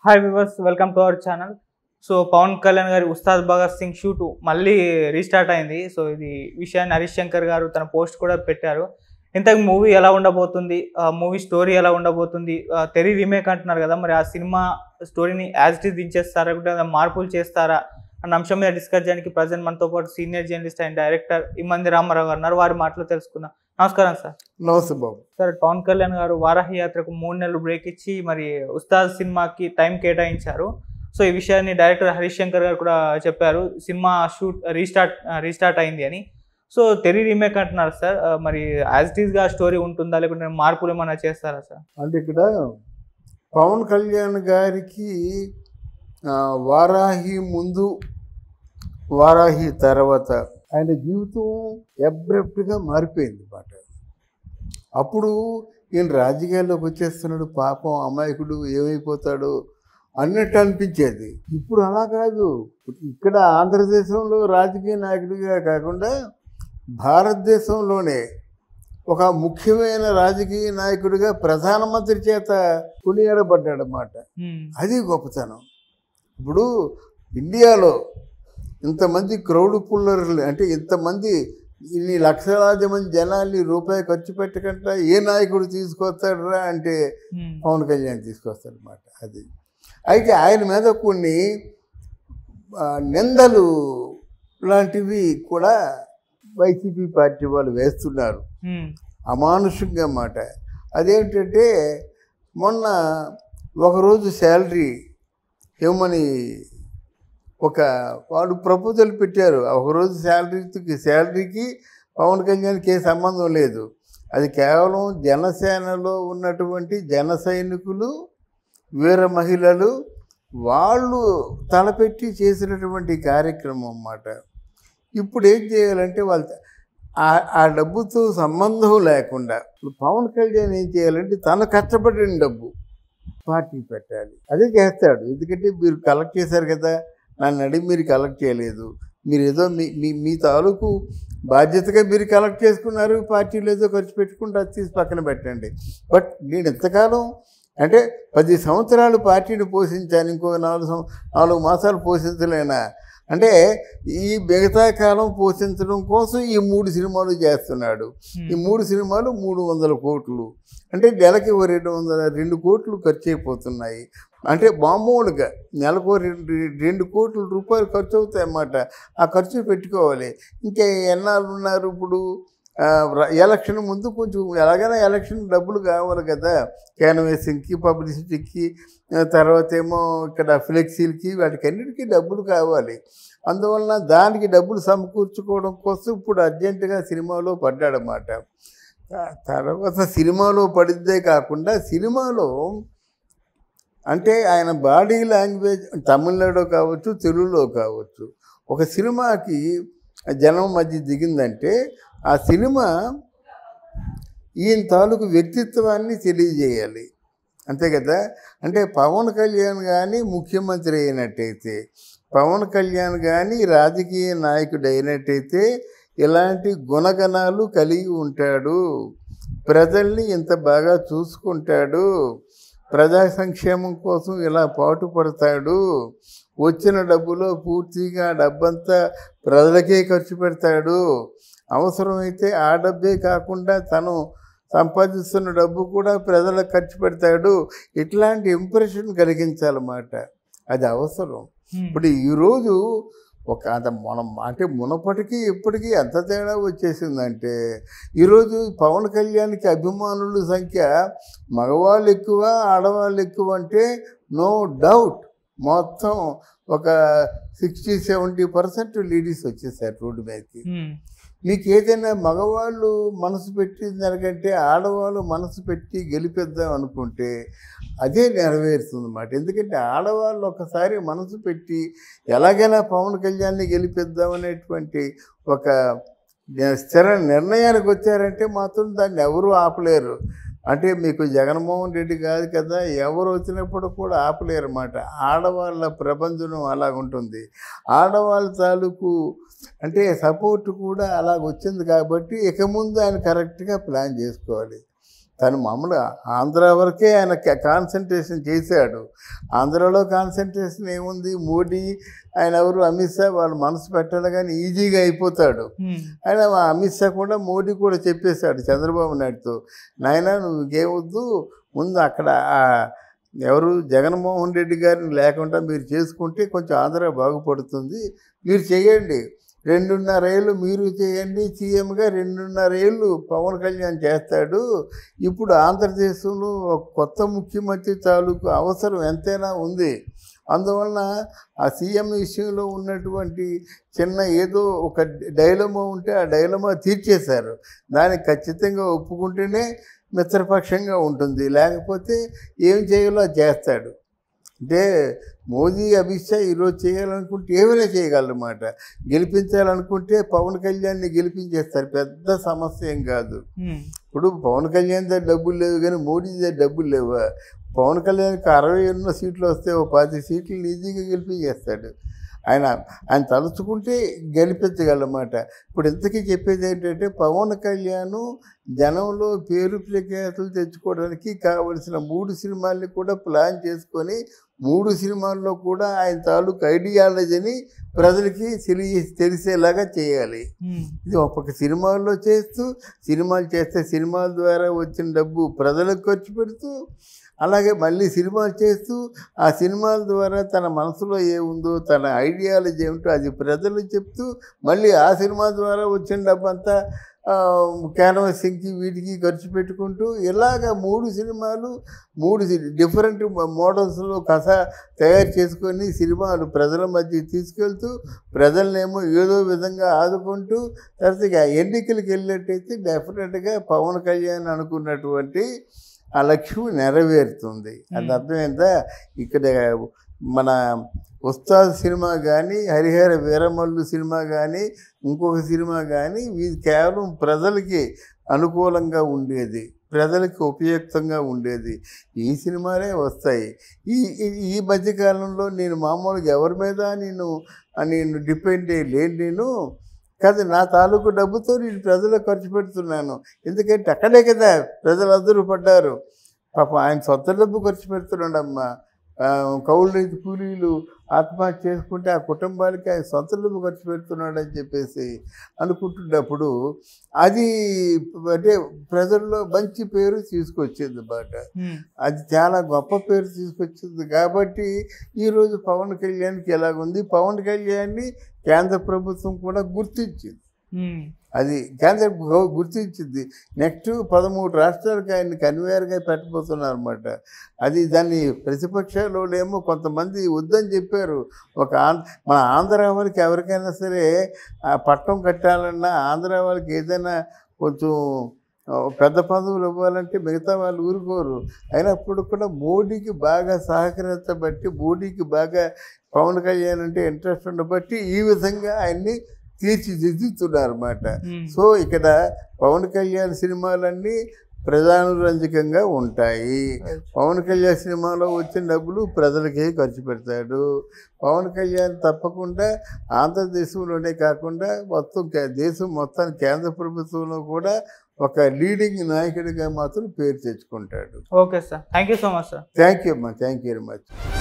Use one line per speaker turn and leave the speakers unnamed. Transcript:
Hi viewers welcome to our channel so Pawan Kalyan garu Ustaad Bhagat Singh shoot మళ్ళీ restart అయింది so ఇది విషయాన్ని హరీష్ శంకర్ గారు తన పోస్ట్ కూడా పెట్టారు ఇంతకు మూవీ ఎలా ఉండబోతుంది మూవీ స్టోరీ ఎలా ఉండబోతుంది ఆ, తెరి రీమేక్ అంటున్నారు కదా మరి ఆ సినిమా స్టోరీని యాజ్ ఇట్ ఈస్ దించేస్తారా లేకుంటే ఏమైనా మార్పులు చేస్తారా అన్న అంశం మీద డిస్కస్ చేయడానికి ప్రజెంట్ మనతో పాటు senior journalist and director Immandi Ramarao garu ఉన్నారు వారి మాటలు తెలుసుకుందాం నమస్కారం సార్
నమస్తే బాబు
సార్ పవన్ కళ్యాణ్ గారు వారాహి యాత్రకు మూడు నెలలు బ్రేక్ ఇచ్చి మరి ఉస్తాద్ సినిమాకి టైం కేటాయించారు సో ఈ విషయాన్ని డైరెక్టర్ హరీష్ శంకర్ గారు కూడా చెప్పారు సినిమా షూట్ రీస్టార్ట్ రీస్టార్ట్ అయింది అని సో తెరి రీమేక్ అంటున్నారు సార్ ఆ, మరి యాజ్ ఇట్ గా స్టోరీ ఉంటుందా లేకుంటే మార్పులు ఏమైనా చేస్తారా సార్
అంటే ఇక్కడ పవన్ కళ్యాణ్ గారికి ఆ, వారాహి ముందు వారాహి తర్వాత ఆయన జీవితం అబ్రప్ట్గా మారిపోయింది అన్నమాట అప్పుడు ఈయన రాజకీయాల్లోకి వచ్చేస్తున్నాడు పాపం అమాయకుడు ఏమైపోతాడు అన్నట్టు అనిపించేది ఇప్పుడు అలా కాదు ఇక్కడ ఆంధ్రదేశంలో రాజకీయ నాయకుడిగా కాకుండా భారతదేశంలోనే ఒక ముఖ్యమైన రాజకీయ నాయకుడిగా ప్రధానమంత్రి చేత కొనియాడబడ్డాడన్నమాట
ఉమ్,
అది గొప్పతనం ఇప్పుడు ఇండియాలో ఇంతమంది క్రౌడ్ పుల్లర్లు అంటే ఇంతమంది ఇన్ని లక్షలాది మంది జనాల్ని రూపాయి ఖర్చు పెట్టకుండా ఏ నాయకుడు తీసుకొస్తాడరా అంటే
ఉమ్,
పవన్ కళ్యాణ్ తీసుకొస్తాడనమాట అది అయితే ఆయన మీద కొన్ని ఆ, నిందలు లాంటివి కూడా వైసీపీ పార్టీ వాళ్ళు వేస్తున్నారు
ఉమ్,
అమానుషంగా మాట అదేంటంటే మొన్న ఒకరోజు శాలరీ ఇవ్వమని ఒక వాడు ప్రపోజల్ పెట్టారు ఒకరోజు శాలరీకి శాలరీకి పవన్ కళ్యాణ్కి ఏ సంబంధం లేదు అది కేవలం జనసేనలో ఉన్నటువంటి జన సైనికులు వీర మహిళలు వాళ్ళు తలపెట్టి చేసినటువంటి కార్యక్రమం అన్నమాట ఇప్పుడు ఏం చేయాలంటే వాళ్ళు ఆ- ఆ డబ్బుతో సంబంధం లేకుండా ఇప్పుడు పవన్ కళ్యాణ్ ఏం చేయాలంటే తను కష్టపడిన డబ్బు పార్టీ పెట్టాలి అదే చేస్తాడు ఎందుకంటే మీరు కలెక్ట్ చేశారు కదా నన్ను అడిగి మీరు కలెక్ట్ చేయలేదు మీరు ఏదో మీ మీ మీ తాలూకు బాధ్యతగా మీరు కలెక్ట్ చేసుకున్నారు పార్టీలో ఏదో ఖర్చు పెట్టుకుంటే అది తీసి పక్కన పెట్టండి బట్ నేను ఎంతకాలం అంటే పది సంవత్సరాలు పార్టీని పోషించాను ఇంకో నాలుగు సం- నాలుగు మాసాలు పోషించలేనా అంటే ఈ మిగతా కాలం పోషించడం కోసం ఈ మూడు సినిమాలు చేస్తున్నాడు ఈ
ఉమ్,
మూడు సినిమాలు మూడు వందల కోట్లు అంటే నెలకి ఓ రెండు వందల రెండు కోట్లు ఖర్చు అయిపోతున్నాయి అంటే మామూలుగా నెలకు ఓ రెండు రెండు కోట్ల రూపాయలు ఖర్చు అవుతాయి అన్నమాట ఆ ఖర్చు పెట్టుకోవాలి ఇంకా ఎన్నాళ్ళు ఉన్నారు ఇప్పుడు ఆ, ర- ఎలక్షన్ ముందు కొంచెం ఎలాగైనా ఎలక్షన్ డబ్బులు కావాలి కదా క్యాన్వేసింగ్కి పబ్లిసిటీకి ఆ, తర్వాత ఏమో ఇక్కడ ఫ్లెక్సీలకి వాటికి అన్నిటికీ డబ్బులు కావాలి అందువలన దానికి డబ్బులు సమకూర్చుకోవడం కోసం ఇప్పుడు అర్జెంటుగా సినిమాలో పడ్డాడనమాట ఆ తర్వాత సినిమాలో పడిద్దే కాకుండా సినిమాలో అంటే ఆయన బాడీ లాంగ్వేజ్ తమిళనాడు కావచ్చు తెలుగులో కావచ్చు ఒక సినిమాకి జనం మధ్య దిగిందంటే ఆ సినిమా ఈయన తాలూకు వ్యక్తిత్వాన్ని తెలియజేయాలి అంతే కదా అంటే పవన్ కళ్యాణ్ కానీ ముఖ్యమంత్రి అయినట్టయితే పవన్ కళ్యాణ్ కానీ రాజకీయ నాయకుడు అయినట్టయితే ఇలాంటి గుణగణాలు కలిగి ఉంటాడు ప్రజల్ని ఇంత బాగా చూసుకుంటాడు ప్రజా సంక్షేమం కోసం ఇలా పాటుపడతాడు వచ్చిన డబ్బులో పూర్తిగా డబ్బంతా ప్రజలకే ఖర్చు పెడతాడు అవసరమైతే ఆ డబ్బే కాకుండా తను సంపాదిస్తున్న డబ్బు కూడా ప్రజలకు ఖర్చు పెడతాడు ఇట్లాంటి ఇంప్రెషన్ కలిగించాలన్నమాట అది అవసరం
ఉమ్,
ఇప్పుడు ఈరోజు ఒక అంత మనం అంటే మునపటికి ఇప్పటికీ ఎంత తేడా వచ్చేసిందంటే ఈరోజు పవన్ కళ్యాణ్కి అభిమానుల సంఖ్య మగవాళ్ళు ఎక్కువ ఆడవాళ్ళు ఎక్కువ అంటే నో డౌట్ మొత్తం ఒక సిక్స్టీ సెవెంటీ పర్సెంట్ లేడీస్ వచ్చేసారు రోడ్డు మీదకి
ఉమ్,
మీకు ఏదైనా మగవాళ్ళు మనసు పెట్టిన దానికంటే ఆడవాళ్ళు మనసు పెట్టి గెలిపిద్దాం అనుకుంటే అదే నెరవేరుతుంది అన్నమాట ఎందుకంటే ఆడవాళ్ళు ఒకసారి మనసు పెట్టి ఎలాగైనా పవన్ కళ్యాణ్ని గెలిపిద్దాం అనేటువంటి ఒక స్థిర నిర్ణయానికి వచ్చారంటే మాత్రం దాన్ని ఎవరూ ఆపలేరు అంటే మీకు జగన్మోహన్ రెడ్డి కాదు కదా ఎవరు వచ్చినప్పుడు కూడా ఆపలేరు అన్నమాట ఆడవాళ్ళ ప్రబంధనం అలాగుంటుంది ఆడవాళ్ళ తాలూకు అంటే సపోర్ట్ కూడా అలాగ వచ్చింది కాబట్టి ఇక ముందు ఆయన కరెక్ట్గా ప్లాన్ చేసుకోవాలి తను మామూలుగా ఆంధ్ర వరకే ఆయన కాన్సన్ట్రేషన్ చేశాడు ఆంధ్రాలో కాన్సన్ట్రేషన్ ఏముంది మోడీ ఆయన ఎవరు అమిత్ షా వాళ్ళు మనసు పెట్టాలి కానీ ఈజీగా అయిపోతాడు
ఉమ్,
ఆయన మా అమిత్ షా కూడా మోడీ కూడా చెప్పేశాడు చంద్రబాబు నాయుడుతో నాయన నువ్వు ఇంకేమొద్దు ముందు అక్కడ ఆ ఎవరు జగన్మోహన్ రెడ్డి గారిని లేకుండా మీరు చేసుకుంటే కొంచెం ఆంధ్ర బాగుపడుతుంది మీరు చేయండి రెండున్నర ఏళ్ళు మీరు చేయండి సీఎంగా రెండున్నర ఏళ్ళు పవన్ కళ్యాణ్ చేస్తాడు ఇప్పుడు ఆంధ్రదేశంలో ఒక కొత్త ముఖ్యమంత్రి తాలూకు అవసరం ఎంతైనా ఉంది అందువలన ఆ సీఎం విషయంలో ఉన్నటువంటి చిన్న ఏదో ఒక డైలమా ఉంటే ఆ డైలమా తీర్చేశారు దానికి ఖచ్చితంగా ఒప్పుకుంటేనే మిత్రపక్షంగా ఉంటుంది లేకపోతే ఏం చేయాలో అది చేస్తాడు అంటే మోదీ అమిత్ షా ఈరోజు చేయాలనుకుంటే ఏమైనా చేయగలరన్నమాట గెలిపించాలనుకుంటే పవన్ కళ్యాణ్ని గెలిపించేస్తారు పెద్ద సమస్య ఏం కాదు
ఉమ్,
ఇప్పుడు పవన్ కళ్యాణ్ దగ్గర డబ్బులు లేవు కానీ మోడీ దగ్గర డబ్బులు లేవా పవన్ కళ్యాణ్కి అరవై ఎన్నో సీట్లు వస్తే ఓ పది సీట్లు ఈజీగా గెలిపించేస్తాడు ఆయన ఆయన తలుచుకుంటే గెలిపించగలమాట ఇప్పుడు ఇంతకీ చెప్పేది ఏంటంటే పవన్ కళ్యాణ్ జనంలో పేరు ప్రఖ్యాతులు తెచ్చుకోవడానికి కావలసిన మూడు సినిమాల్ని కూడా ప్లాన్ చేసుకొని మూడు సినిమాల్లో కూడా ఆయన తాలూకు ఐడియాలజీని ప్రజలకి తెలియ తెలిసేలాగా చేయాలి
ఉమ్,
ఇది ఒక్కొక్క సినిమాల్లో చేస్తూ సినిమాలు చేస్తే సినిమాల ద్వారా వచ్చిన డబ్బు ప్రజలకు ఖర్చు పెడుతూ అలాగే మళ్ళీ సినిమాలు చేస్తూ ఆ సినిమాల ద్వారా తన మనసులో ఏముందో తన ఐడియాలజీ ఏమిటో అది ప్రజలకు చెప్తూ మళ్ళీ ఆ సినిమా ద్వారా వచ్చిన డబ్బంతా క్యాన్వాసింగ్కి వీటికి ఖర్చు పెట్టుకుంటూ ఇలాగ మూడు సినిమాలు మూడు డిఫరెంట్ మోడల్స్లో కథ తయారు చేసుకొని సినిమాలు ప్రజల మధ్య తీసుకెళ్తూ ప్రజలనేమో ఏదో విధంగా ఆదుకుంటూ తర్వాత ఇక ఎన్నికలకు వెళ్ళినట్టయితే డెఫినెట్గా పవన్ కళ్యాణ్ అనుకున్నటువంటి ఆ లక్ష్యం నెరవేరుతుంది అది
Hmm.
అర్థమైందా ఇక్కడ మన ఉస్తాద్ సినిమా కానీ హరిహర వీరమల్లు సినిమా కానీ ఇంకొక సినిమా కానీ ఇది కేవలం ప్రజలకి అనుకూలంగా ఉండేది ప్రజలకి ఉపయుక్తంగా ఉండేది ఈ సినిమాలే వస్తాయి ఈ ఈ- ఈ మధ్యకాలంలో నేను మామూలుగా ఎవరి మీద నేను నేను డిపెండ్ లేని నేను కాదు నా తాలూకు డబ్బుతో నేను ప్రజలకు ఖర్చు పెడుతున్నాను ఎందుకంటే అక్కడే కదా ప్రజలందరూ పడ్డారు పాపం ఆయన సొంత డబ్బు ఖర్చు పెడుతున్నాడమ్మా ఆ, కౌలు రైతు కూలీలు ఆత్మహత్య చేసుకుంటే ఆ కుటుంబాలకి ఆయన సొంత డబ్బు ఖర్చు పెడుతున్నాడని చెప్పేసి అనుకుంటున్నప్పుడు అది అంటే ప్రజల్లో మంచి పేరు తీసుకొచ్చింది అన్నమాట
ఉమ్,
అది చాలా గొప్ప పేరు తీసుకొచ్చింది కాబట్టి ఈరోజు పవన్ కళ్యాణ్కి ఎలాగుంది పవన్ కళ్యాణ్ని కేంద్ర ప్రభుత్వం కూడా గుర్తించింది
ఉమ్,
అది కేంద్ర గౌ- గుర్తించింది నెక్స్ట్ పదమూడు రాష్ట్రాలకు ఆయన కన్వేయర్గా పెట్టబోతున్నారు అనమాట అది దాన్ని ప్రతిపక్షాలోనేమో కొంతమంది వద్దని చెప్పారు ఒక ఆంధ్ర మన ఆంధ్ర వాళ్ళకి ఎవరికైనా సరే ఆ పట్టం కట్టాలన్నా ఆంధ్ర వాళ్ళకి ఏదైనా కొంచెం ఆ, పెద్ద పదవులు ఇవ్వాలంటే మిగతా వాళ్ళు ఊరుకోరు అయినప్పుడు కూడా మోడీకి బాగా సహకరించబట్టి మోడీకి బాగా పవన్ కళ్యాణ్ అంటే ఇంట్రెస్ట్ ఉండబట్టి ఈ విధంగా ఆయన్ని తీర్చిదిద్దుతున్నారు అన్నమాట
ఉమ్.
సో ఇక్కడ పవన్ కళ్యాణ్ సినిమాలన్నీ ప్రజానురంజకంగా ఉంటాయి పవన్ కళ్యాణ్ సినిమాలో వచ్చిన డబ్బులు ప్రజలకే ఖర్చు పెడతాడు పవన్ కళ్యాణ్ తప్పకుండా ఆంధ్రదేశంలోనే కాకుండా మొత్తం కే- దేశం మొత్తానికి కేంద్ర ప్రభుత్వంలో కూడా ఒక లీడింగ్ నాయకుడిగా మాత్రం పేరు తెచ్చుకుంటాడు
okay sir thank you so much sir
thank you అమ్మా థ్యాంక్ యూ వెరీ మచ్